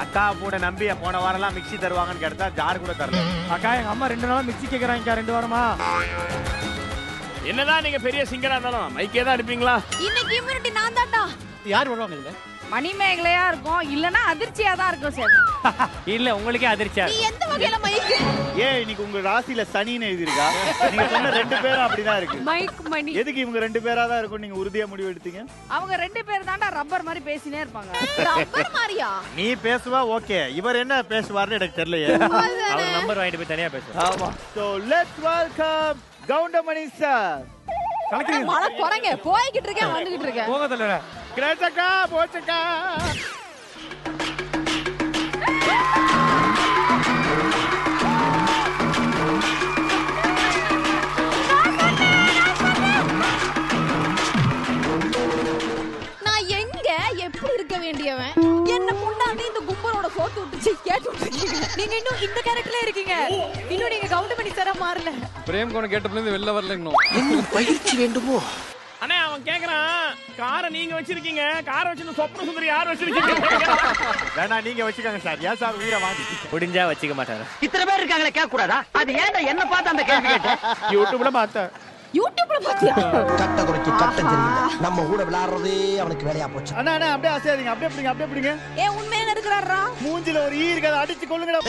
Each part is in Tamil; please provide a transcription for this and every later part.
அக்கா கூட நம்பி போன வாரம் எல்லாம் மிக்ஸி தருவாங்கன்னு கேட்டா ஜார் கூட தரல அக்கா எங்க அம்மா ரெண்டு நாளா மிக்ஸி கேக்குறாங்க ரெண்டு வாரமா என்னதான் நீங்க பெரிய சிங்கரா இருந்தாலும் மைக்கே தான் அடிப்பீங்களா இன்னைக்கு இம்யூனிட்டி நான் தான்டா யார் வருவாங்க இதுல மணிமேகலையா இருக்கும் இல்லனா அதிர்ச்சியா தான் இருக்கும் சார் இல்ல உங்களுக்கே அதிர்ச்சியா நீ எந்த வகையில மைக்கு ஏன் இன்னைக்கு உங்க ராசியில சனின்னு எழுதிருக்கா நீங்க சொன்ன ரெண்டு பேரும் அப்படிதான் இருக்கு மைக் மணி எதுக்கு இவங்க ரெண்டு பேரா தான் இருக்கும் நீங்க உறுதியா முடிவு எடுத்தீங்க அவங்க ரெண்டு பேர் தான்டா ரப்பர் மாதிரி பேசினே இருப்பாங்க ரப்பர் மாதிரியா நீ பேசுவா ஓகே இவர் என்ன பேசுவார்னு எனக்கு தெரியலையே அவர் நம்பர் வாங்கிட்டு போய் தனியா பேசுவோம் ஆமா so let's welcome Goundamani sir மழை குறைங்க போய்கிட்டு இருக்கேன் வந்துகிட்டு இருக்கேன் போங்க தலைவர கிரேச்சக்கா போச்சக்கா நான் எங்க எப்படி இருக்க வேண்டியவன் என்ன முன்னாடி இந்த கும்பலோட சோத்து விட்டுச்சு கேட்டு விட்டுருக்கீங்க நீங்க இன்னும் இந்த கேரக்டர்ல இருக்கீங்க இன்னும் நீங்க கவுண்ட் பண்ணி தர மாறல பிரேம் கோணம் கேட்டதுல இருந்து வெளில வரல இன்னும் அண்ணே அவன் கேக்குறான் காரை நீங்க வச்சிருக்கீங்க காரை வச்சிருந்த சொப்ன சுந்தரி யார் வச்சிருக்கீங்க வேணா நீங்க வச்சுக்கோங்க சார் ஏன் சார் உயிரை வாங்கி முடிஞ்சா வச்சுக்க மாட்டாரு இத்தனை பேர் இருக்காங்களே கேட்க கூடாதா அது ஏன்டா என்ன பார்த்து அந்த கேள்வி கேட்ட யூடியூப்ல பார்த்தேன் யூடியூப்ல பாத்தியா கட்ட குறைக்கு கட்டம் சரியில்லை நம்ம கூட விளையாடுறதே அவனுக்கு வேலையா போச்சு அண்ணா அண்ணா அப்படியே அசையாதீங்க அப்படியே பிடிங்க அப்படியே பிடிங்க ஏ உண்மையா இருக்கிறாரா மூஞ்சில ஒரு ஈ இருக்கு அதை அடிச்சு கொள்ளுங்கடா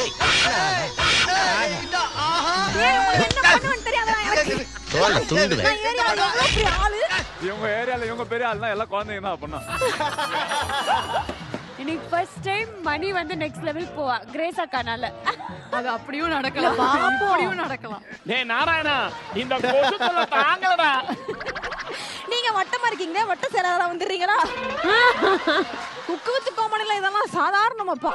ஏ உங்களுக்கு என்ன பண்ணுவேன்னு தெரியாதா எனக்கு நான் ஏரியால எவ்வளவு பெரிய ஆளு இவங்க ஏரியால இவங்க பெரிய ஆள்னா எல்லாம் குழந்தைங்க தான் அப்படின்னா இன்னைக்கு ஃபர்ஸ்ட் டைம் மணி வந்து நெக்ஸ்ட் லெவல் போவா கிரேஸ் அக்கானால அது அப்படியும் நடக்கலாம் பாப்போம். அப்படியும் நடக்கலாம் டேய் நாராயணா இந்த கொசு தொல்லை தாங்கலடா நீங்க வட்டமா இருக்கீங்களே வட்ட சேராதா வந்துடுறீங்களா குக்கு வித்து கோமடில இதெல்லாம் சாதாரணமாப்பா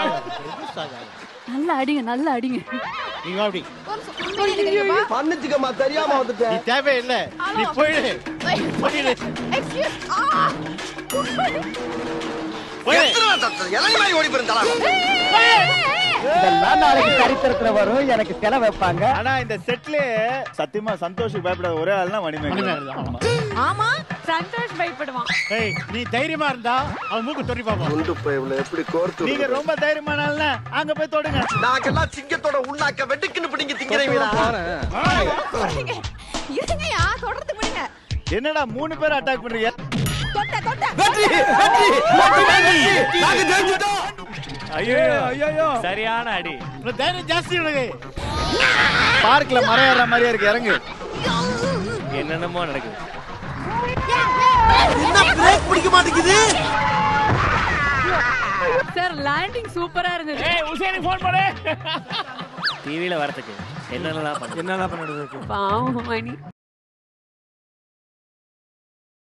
நல்லா அடிங்க நல்லா அடிங்க நீங்க அப்படி ஒரு நிமிஷம், உண்மையா நினைக்கிறீங்கப்பா? மன்னிச்சுக்கம்மா தெரியாம வந்துட்டேன் நீ தேவையில்லை நீ போயிடு போயிடு Excuse- ஆ! இதெல்லாம் நாளைக்கு சரித்திரத்துல வரும் எனக்கு செலவு வைப்பாங்க ஆனா இந்த செட்ல சத்தியமா சந்தோஷ் பயப்படாத ஒரே ஆள்னா மணிமேகலை ஆமா சந்தோஷ் பயப்படுவான் ஏய் நீ தைரியமா இருந்தா அவன் மூக்கு தொறி பாப்போம் குண்டு பைப்ல எப்படி கோர்த்து நீங்க ரொம்ப தைரியமான ஆள்னா அங்க போய் தொடுங்க நாங்கெல்லாம் சிங்கத்தோட உண்ணாக்க வெட்டுக்குன்னு பிடிங்க திங்கிறீங்களா இருங்க. இருங்கய்யா தொடர்ந்து விடுங்க என்னடா மூணு பேர் அட்டாக் பண்றீங்க தொட்ட தொட்ட நாங்க ஜெயிச்சிட்டோம் ஐயோ ஐயோ சரியான அடி உனக்கு தைரியம் ஜாஸ்தி உனக்கு பார்க்ல மரம் ஏற மாதிரியா இருக்கு இறங்கு என்னென்னமோ நடக்குது என்ன பிரேக் பிடிக்க மாட்டேங்குது சார் லேண்டிங் சூப்பரா இருந்தது ஏய் உசேனி ஃபோன் போடு டிவில வரதுக்கு என்னென்னலாம் பண்ணு என்னெல்லாம் பண்ணிட்டு பாவம் மணி